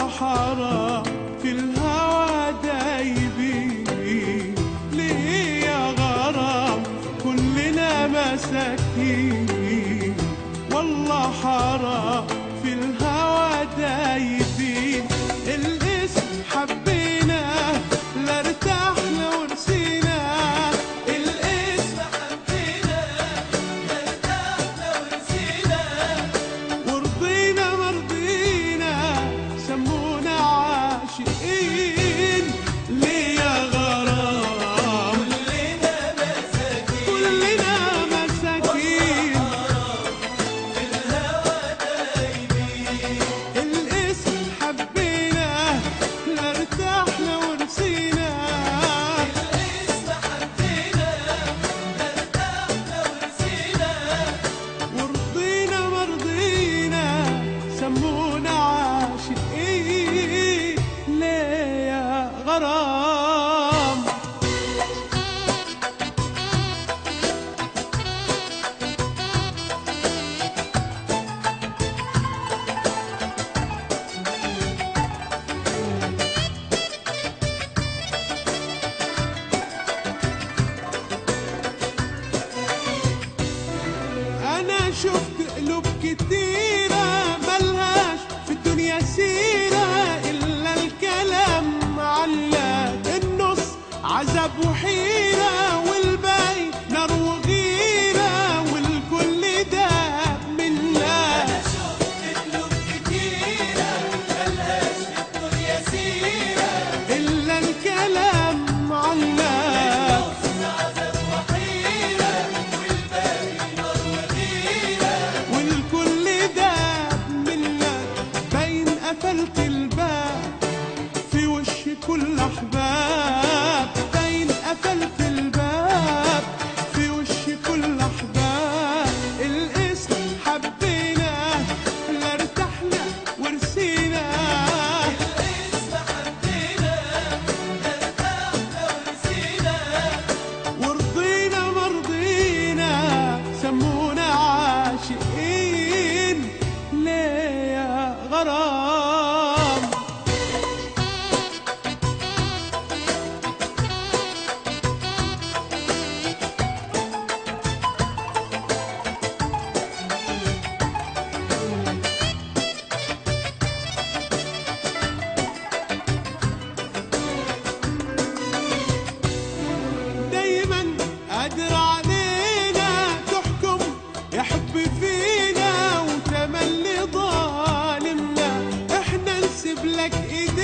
حرام في الهوى دايبين ليه يا غرام كلنا مساكين والله حرام في الهوى دايبين الاسم حبينا لا ارتحنا ورسينا الاسم حبينا لا ارتحنا ورسينا ورضينا مرضينا سمونا عاشقين ليه يا غرام كلنا مساكين كلنا مساكين الاسم حبينا لا ارتحنا ورسينا الاسم حبينا لا ارتحنا ورسينا ورضينا مرضينا سمونا عاشقين ليه يا غرام انا شفت قلوب كتيرة ملهاش في الدنيا سيرة الا الكلام علق النص عذاب وحيرة والباقي نار وغيرة والكل ده منا انا شفت قلوب كتيرة ملهاش في الدنيا سيرة الا الكلام علق والكل داب منك باين قفلت الباب في وش كل احباب باين قفلت الباب في وش كل احباب الاسم حبينا لا ارتحنا ورسينا الاسم حبينا لا ارتحنا ورسينا ورضينا مرضينا سمونا عاشقين ليه يا غرام دايما قادر علينا تحكم يا حب فينا وتملي ظالمنا احنا نسيب لك ايدينا